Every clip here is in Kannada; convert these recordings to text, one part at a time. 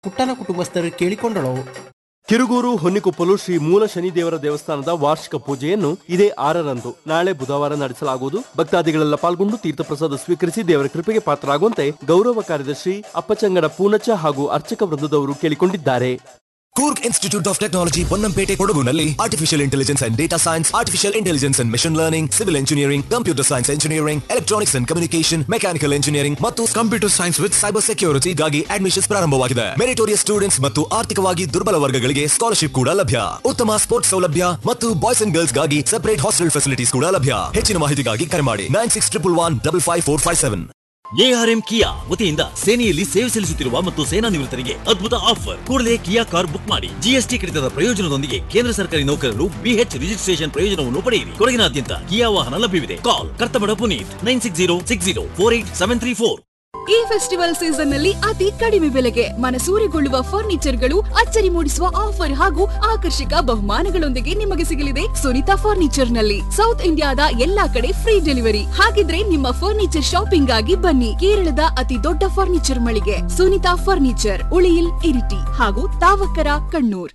ಪುಟ್ಟನ ಕುಟುಂಬಸ್ಥರು ಕೇಳಿಕೊಂಡಳು ಕಿರುಗೂರು ಹೊನ್ನಿಕೊಪ್ಪಲು ಶ್ರೀ ಮೂಲ ಶನಿದೇವರ ದೇವಸ್ಥಾನದ ವಾರ್ಷಿಕ ಪೂಜೆಯನ್ನು ಇದೇ ಆರರಂದು ನಾಳೆ ಬುಧವಾರ ನಡೆಸಲಾಗುವುದು ಭಕ್ತಾದಿಗಳೆಲ್ಲ ಪಾಲ್ಗೊಂಡು ತೀರ್ಥಪ್ರಸಾದ ಸ್ವೀಕರಿಸಿ ದೇವರ ಕೃಪೆಗೆ ಪಾತ್ರರಾಗುವಂತೆ ಗೌರವ ಕಾರ್ಯದರ್ಶಿ ಅಪ್ಪಚಂಗಡ ಪೂನಚ್ಚ ಹಾಗೂ ಅರ್ಚಕ ವೃಂದದವರು ಕೇಳಿಕೊಂಡಿದ್ದಾರೆ Coorg institute of technology Ponnampete ಕೊಡಗುನಲ್ಲಿ artificial intelligence and data science artificial intelligence and machine learning civil engineering computer science engineering electronics and communication mechanical engineering ಮತ್ತು ಕಂಪ್ಯೂಟರ್ ಸೈನ್ಸ್ ವಿತ್ ಸೈಬರ್ ಸೆಕ್ಯೂರಿಟಿಗಾಗಿ ಅಡ್ಮಿಷನ್ಸ್ ಪ್ರಾರಂಭವಾಗಿದೆ ಮೆರಿಟೋರಿಯಸ್ ಸ್ಟೂಡೆಂಟ್ಸ್ ಮತ್ತು ಆರ್ಥಿಕವಾಗಿ ದುರ್ಬಲ ವರ್ಗಗಳಿಗೆ ಸ್ಕಾಲರ್ಶಿಪ್ ಕೂಡ ಲಭ್ಯ ಉತ್ತಮ ಸ್ಪೋರ್ಟ್ಸ್ ಸೌಲಭ್ಯ ಮತ್ತು ಬಾಯ್ಸ್ ಅಂಡ್ ಗರ್ಲ್ಸ್ ಗಾಗಿ ಸೆಪರೇಟ್ ಹಾಸ್ಟೆಲ್ ಫೆಸಿಲಿಟೀಸ್ ಕೂಡ ಲಭ್ಯ ಹೆಚ್ಚಿನ ಮಾಹಿತಿಗಾಗಿ ಕರೆ ಮಾಡಿ nine six triple one double five four five seven A R M Kia ವತಿಯಿಂದ ಸೇನೆಯಲ್ಲಿ ಸೇವೆ ಸಲ್ಲಿಸುತ್ತಿರುವ ಮತ್ತು ಸೇನಾ ನಿವೃತ್ತರಿಗೆ ಅದ್ಭುತ ಆಫರ್ ಕೂಡಲೇ ಕಿಯಾ ಕಾರ್ ಬುಕ್ ಮಾಡಿ ಜಿಎಸ್ಟಿ ಕಡಿತದ ಪ್ರಯೋಜನದೊಂದಿಗೆ ಕೇಂದ್ರ ಸರ್ಕಾರಿ ನೌಕರರು ಬಿಎಚ್ ರಿಜಿಸ್ಟ್ರೇಷನ್ ಪ್ರಯೋಜನವನ್ನು ಪಡೆಯಿರಿ ಕೊಡಗಿನಾದ್ಯಂತ ಕಿಯಾ ವಾಹನ ಲಭ್ಯವಿದೆ call Kartabada Puneeth nine six zero six zero four eight seven three four ಈ ಫೆಸ್ಟಿವಲ್ ಸೀಸನ್ ನಲ್ಲಿ ಅತಿ ಕಡಿಮೆ ಬೆಲೆಗೆ ಮನಸೂರೆಗೊಳ್ಳುವ ಫರ್ನಿಚರ್ಗಳು ಅಚ್ಚರಿ ಮೂಡಿಸುವ ಆಫರ್ ಹಾಗೂ ಆಕರ್ಷಕ ಬಹುಮಾನಗಳೊಂದಿಗೆ ನಿಮಗೆ ಸಿಗಲಿದೆ ಸುನಿತಾ ಫರ್ನಿಚರ್ ನಲ್ಲಿ ಸೌತ್ ಇಂಡಿಯಾದ ಎಲ್ಲಾ ಕಡೆ ಫ್ರೀ ಡೆಲಿವರಿ ಹಾಗಿದ್ರೆ ನಿಮ್ಮ ಫರ್ನಿಚರ್ ಶಾಪಿಂಗ್ ಆಗಿ ಬನ್ನಿ ಕೇರಳದ ಅತಿ ದೊಡ್ಡ ಫರ್ನಿಚರ್ ಮಳಿಗೆ ಸುನಿತಾ ಫರ್ನಿಚರ್ ಉಳಿಯಿಲ್ ಇರಿಟಿ ಹಾಗೂ ತಾವಕರ ಕಣ್ಣೂರ್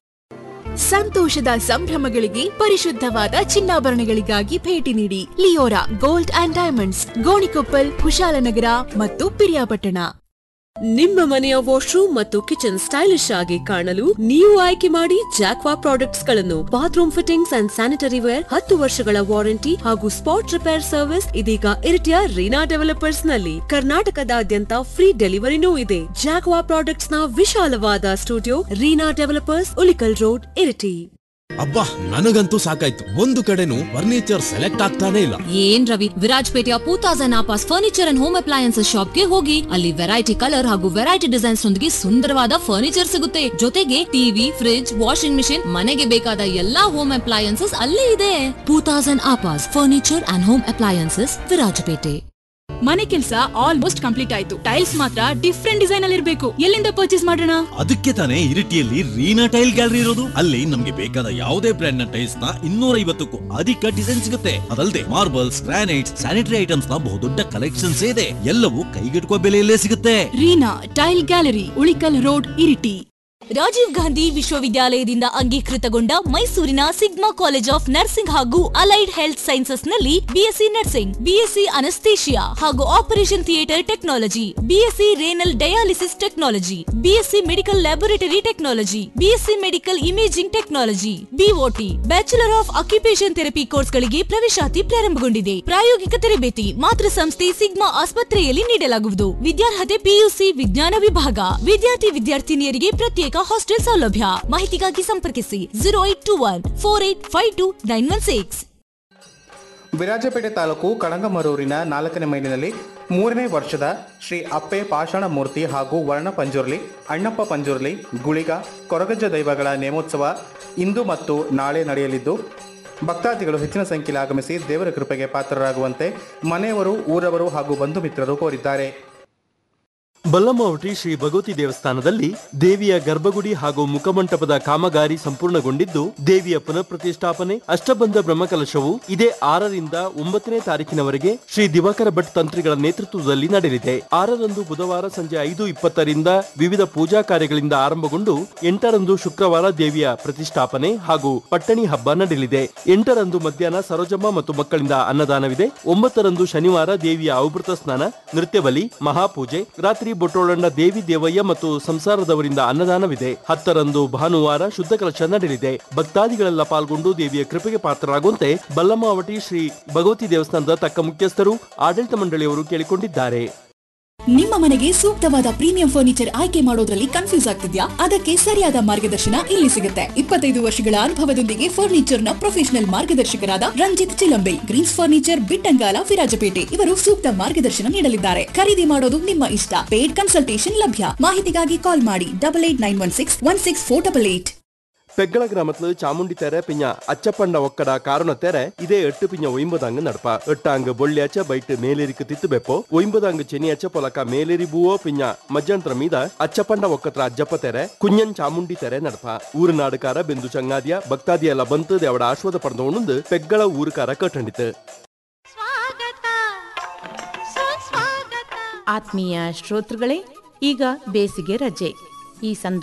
ಸಂತೋಷದ ಸಂಭ್ರಮಗಳಿಗೆ ಪರಿಶುದ್ಧವಾದ ಚಿನ್ನಾಭರಣಗಳಿಗಾಗಿ ಭೇಟಿ ನೀಡಿ Leora gold and diamonds Gonikoppal Kushalanagar ಮತ್ತು ಪಿರಿಯಾಪಟ್ಟಣ ನಿಮ್ಮ ಮನೆಯ ವಾಶ್ರೂಮ್ ಮತ್ತು ಕಿಚನ್ ಸ್ಟೈಲಿಶ್ ಆಗಿ ಕಾಣಲು ನೀವು ಆಯ್ಕೆ ಮಾಡಿ ಜಾಕ್ವಾ ಪ್ರಾಡಕ್ಟ್ಸ್ ಗಳನ್ನು bathroom fittings and sanitary ware ಹತ್ತು ವರ್ಷಗಳ ವಾರಂಟಿ ಹಾಗೂ ಸ್ಪಾಟ್ ರಿಪೇರ್ ಸರ್ವಿಸ್ ಇದೀಗ ಇರಿಟಿಯ ರೀನಾ ಡೆವಲಪರ್ಸ್ ನಲ್ಲಿ ಕರ್ನಾಟಕದಾದ್ಯಂತ ಫ್ರೀ ಡೆಲಿವರಿನೂ ಇದೆ ಜಾಕ್ವಾ ಪ್ರಾಡಕ್ಟ್ಸ್ ನ ವಿಶಾಲವಾದ studio Reena developers Ulikkal road Iritty ಅಬ್ಬಾ ನನಗಂತೂ ಸಾಕಾಯ್ತು ಒಂದು ಕಡೆನೂ ಫರ್ನಿಚರ್ ಸೆಲೆಕ್ಟ್ ಆಗ್ತಾನೆ ಇಲ್ಲ ಏನ್ ರವಿ ವಿರಾಜ್ಪೇಟೆಯ ಟೂ ತೌಸಂಡ್ ಆಪಾಸ್ ಫರ್ನಿಚರ್ ಅಂಡ್ ಹೋಮ್ ಅಪ್ಲಯನ್ಸಸ್ ಶಾಪ್ಗೆ ಹೋಗಿ ಅಲ್ಲಿ ವೆರೈಟಿ ಕಲರ್ ಹಾಗೂ ವೆರೈಟಿ ಡಿಸೈನ್ಸ್ ನೊಂದಿಗೆ ಸುಂದರವಾದ ಫರ್ನಿಚರ್ ಸಿಗುತ್ತೆ ಜೊತೆಗೆ ಟಿವಿ ಫ್ರಿಡ್ಜ್ ವಾಷಿಂಗ್ ಮಿಷಿನ್ ಮನೆಗೆ ಬೇಕಾದ ಎಲ್ಲಾ ಹೋಮ್ ಅಪ್ಲಯನ್ಸಸ್ ಅಲ್ಲೇ ಇದೆ ಟೂ ತೌಸಂಡ್ ಆಪಾಸ್ furniture and home appliances Virajpet ಮನೆ ಕೆಲಸ ಆಲ್ಮೋಸ್ಟ್ ಕಂಪ್ಲೀಟ್ ಆಯ್ತು ಟೈಲ್ಸ್ ಮಾತ್ರ ಡಿಫ್ರೆಂಟ್ ಡಿಸೈನ್ ಅಲ್ಲಿ ಇರಬೇಕು ಎಲ್ಲಿಂದ ಪರ್ಚೇಸ್ ಮಾಡೋಣ ಅದಕ್ಕೆ ತಾನೇ ಇರಿಟಿಯಲ್ಲಿ ರೀನಾ ಟೈಲ್ ಗ್ಯಾಲರಿ ಇರೋದು ಅಲ್ಲಿ ನಮ್ಗೆ ಬೇಕಾದ ಯಾವುದೇ ಬ್ರ್ಯಾಂಡ್ ನ ಟೈಲ್ಸ್ ನ ಇನ್ನೂರ ಐವತ್ತಕ್ಕೂ ಅಧಿಕ ಡಿಸೈನ್ ಸಿಗುತ್ತೆ ಅದಲ್ಲದೆ ಮಾರ್ಬಲ್ಸ್ ಗ್ರಾನೈಟ್ಸ್ ಸ್ಯಾನಿಟರಿ ಐಟಮ್ಸ್ ನ ಬಹುದೊಡ್ಡ ಕಲೆಕ್ಷನ್ಸ್ ಇದೆ ಎಲ್ಲವೂ ಕೈಗೆಟುಕುವ ಬೆಲೆಯಲ್ಲೇ ಸಿಗುತ್ತೆ Reena tile gallery Ulikkal road Iritty Rajiv Gandhi ವಿಶ್ವವಿದ್ಯಾಲಯದಿಂದ ಅಂಗೀಕೃತಗೊಂಡ ಮೈಸೂರಿನ ಸಿಗ್ಮಾ ಕಾಲೇಜ್ ಆಫ್ ನರ್ಸಿಂಗ್ ಹಾಗೂ ಅಲೈಡ್ ಹೆಲ್ತ್ ಸೈನ್ಸಸ್ ನಲ್ಲಿ ಬಿಎಸ್ಸಿ ನರ್ಸಿಂಗ್ ಬಿಎಸ್ಸಿ ಅನಸ್ತೇಷಿಯಾ ಹಾಗೂ operation theatre technology BSc renal dialysis technology BSc medical laboratory technology BSc medical imaging technology BOT bachelor of occupation therapy ಕೋರ್ಸ್ಗಳಿಗೆ ಪ್ರವೇಶಾತಿ ಪ್ರಾರಂಭಗೊಂಡಿದೆ ಪ್ರಾಯೋಗಿಕ ತರಬೇತಿ ಮಾತೃ ಸಂಸ್ಥೆ ಸಿಗ್ಮಾ ಆಸ್ಪತ್ರೆಯಲ್ಲಿ ನೀಡಲಾಗುವುದು ವಿದ್ಯಾರ್ಹತೆ ಪಿಯುಸಿ ವಿಜ್ಞಾನ ವಿಭಾಗ ವಿದ್ಯಾರ್ಥಿ ವಿದ್ಯಾರ್ಥಿನಿಯರಿಗೆ ಪ್ರತ್ಯೇಕ ಹಾಸ್ಟೆಲ್ ಸೌಲಭ್ಯ ಮಾಹಿತಿಗಾಗಿ ಸಂಪರ್ಕಿಸಿ zero eight two one four eight five two nine one six Virajpet taluk ಕಣಗಮರೂರಿನ ನಾಲ್ಕನೇ ಮೈಲಿನಲ್ಲಿ ಮೂರನೇ ವರ್ಷದ ಶ್ರೀ ಅಪ್ಪೆ ಪಾಷಾಣ ಮೂರ್ತಿ ಹಾಗೂ ವರ್ಣ ಪಂಜುರ್ಲಿ ಅಣ್ಣಪ್ಪ ಪಂಜುರ್ಲಿ ಗುಳಿಗ ಕೊರಗಜ್ಜ ದೈವಗಳ ನೇಮೋತ್ಸವ ಇಂದು ಮತ್ತು ನಾಳೆ ನಡೆಯಲಿದ್ದು ಭಕ್ತಾದಿಗಳು ಹೆಚ್ಚಿನ ಸಂಖ್ಯೆಯಲ್ಲಿ ಆಗಮಿಸಿ ದೇವರ ಕೃಪೆಗೆ ಪಾತ್ರರಾಗುವಂತೆ ಮನೆಯವರು ಊರವರು ಹಾಗೂ ಬಂಧು ಮಿತ್ರರು ಕೋರಿದ್ದಾರೆ ಬಲ್ಲಮ್ಮವಟಿ ಶ್ರೀ ಭಗವತಿ ದೇವಸ್ಥಾನದಲ್ಲಿ ದೇವಿಯ ಗರ್ಭಗುಡಿ ಹಾಗೂ ಮುಖಮಂಟಪದ ಕಾಮಗಾರಿ ಸಂಪೂರ್ಣಗೊಂಡಿದ್ದು ದೇವಿಯ ಪುನಃ ಪ್ರತಿಷ್ಠಾಪನೆ ಅಷ್ಟಬಂಧ ಬ್ರಹ್ಮಕಲಶವು ಇದೇ ಆರರಿಂದ ಒಂಬತ್ತನೇ ತಾರೀಕಿನವರೆಗೆ ಶ್ರೀ ದಿವಾಕರ ಭಟ್ ತಂತ್ರಿಗಳ ನೇತೃತ್ವದಲ್ಲಿ ನಡೆಯಲಿದೆ ಆರರಂದು ಬುಧವಾರ ಸಂಜೆ ಐದು ಇಪ್ಪತ್ತರಿಂದ ವಿವಿಧ ಪೂಜಾ ಕಾರ್ಯಗಳಿಂದ ಆರಂಭಗೊಂಡು ಎಂಟರಂದು ಶುಕ್ರವಾರ ದೇವಿಯ ಪ್ರತಿಷ್ಠಾಪನೆ ಹಾಗೂ ಪಟ್ಟಣಿ ಹಬ್ಬ ನಡೆಯಲಿದೆ ಎಂಟರಂದು ಮಧ್ಯಾಹ್ನ ಸರೋಜಮ್ಮ ಮತ್ತು ಮಕ್ಕಳಿಂದ ಅನ್ನದಾನವಿದೆ ಒಂಬತ್ತರಂದು ಶನಿವಾರ ದೇವಿಯ ಔಭೃತ ಸ್ನಾನ ನೃತ್ಯವಲಿ ಮಹಾಪೂಜೆ ರಾತ್ರಿ ಬೊಟ್ಟೋಳಣ್ಣ ದೇವಿ ದೇವಯ್ಯ ಮತ್ತು ಸಂಸಾರದವರಿಂದ ಅನ್ನದಾನವಿದೆ ಹತ್ತರಂದು ಭಾನುವಾರ ಶುದ್ಧ ಕಲಶ ನಡೆಯಲಿದೆ ಭಕ್ತಾದಿಗಳೆಲ್ಲ ಪಾಲ್ಗೊಂಡು ದೇವಿಯ ಕೃಪೆಗೆ ಪಾತ್ರರಾಗುವಂತೆ ಬಲ್ಲಮಾವಟಿ ಶ್ರೀ ಭಗವತಿ ದೇವಸ್ಥಾನದ ತಕ್ಕ ಮುಖ್ಯಸ್ಥರು ಆಡಳಿತ ಮಂಡಳಿಯವರು ಕೇಳಿಕೊಂಡಿದ್ದಾರೆ ನಿಮ್ಮ ಮನೆಗೆ ಸೂಕ್ತವಾದ ಪ್ರೀಮಿಯಂ ಫರ್ನಿಚರ್ ಆಯ್ಕೆ ಮಾಡೋದ್ರಲ್ಲಿ ಕನ್ಫ್ಯೂಸ್ ಆಗ್ತಿದ್ಯಾ ಅದಕ್ಕೆ ಸರಿಯಾದ ಮಾರ್ಗದರ್ಶನ ಇಲ್ಲಿ ಸಿಗುತ್ತೆ ಇಪ್ಪತ್ತೈದು ವರ್ಷಗಳ ಅನುಭವದೊಂದಿಗೆ ಫರ್ನಿಚರ್ ನ ಪ್ರೊಫೆಷನಲ್ ಮಾರ್ಗದರ್ಶಕರಾದ ರಂಜಿತ್ ಚಿಲಂಬೆ ಗ್ರೀನ್ಸ್ ಫರ್ನಿಚರ್ ಬಿಟ್ಟಂಗಾಲ ವಿರಾಜಪೇಟೆ ಇವರು ಸೂಕ್ತ ಮಾರ್ಗದರ್ಶನ ನೀಡಲಿದ್ದಾರೆ ಖರೀದಿ ಮಾಡೋದು ನಿಮ್ಮ ಇಷ್ಟ ಪೇಡ್ ಕನ್ಸಲ್ಟೇಷನ್ ಲಭ್ಯ ಮಾಹಿತಿಗಾಗಿ ಕಾಲ್ ಮಾಡಿ double eight nine one six one six four double eight பெங்கள கிராமத்துல சாமுண்டி தெர பிஞ்ச அச்சப்பண்ட ஒக்கட காரண தெர இதே எட்டு பிஞ்ச ஒய்ம்பதாங்க நடப்பா எட்டாங்க பொள்ளியாச்ச பைட்டு மேலேரிக்கு தித்து ಬೆಪ್ಪೋ ஒய்ம்பதாங்க ಚೆನಿಯಾಚ ಪೊಲಕ ಮೇಲೇರಿ ಬೂವೋ ಪಿಂಜ ಮಜ್ಜಂತ್ರ ಮೀದ ಅಚ್ಚಪಂಡ ಒಕ್ಕತ್ರ ಅಜ್ಜಪ್ಪ ತೆರೆ ಕುഞ്ഞನ್ ಚಾಮುಂಡಿ ತೆರೆ ನಡಪ ಊರು ನಾಡುಕಾರ ಬೆಂದು ಚಂಗಾದಿಯ ಭಕ್ತಾದಿಯ ಎಲ್ಲ ಬಂತು ಅವಡ ಆಶ್ವಾದ ಪಡೆದವನು ಪೆಗ್ಗಳ ಊರುಕಾರ ಕಟ್ಟಂಡಿತು ಆತ್ಮೀಯ ಶ್ರೋತೃಗಳೇ ಈಗ ಬೇಸಿಗೆ ರಜೆ ಈ ಸಂದರ್ಭ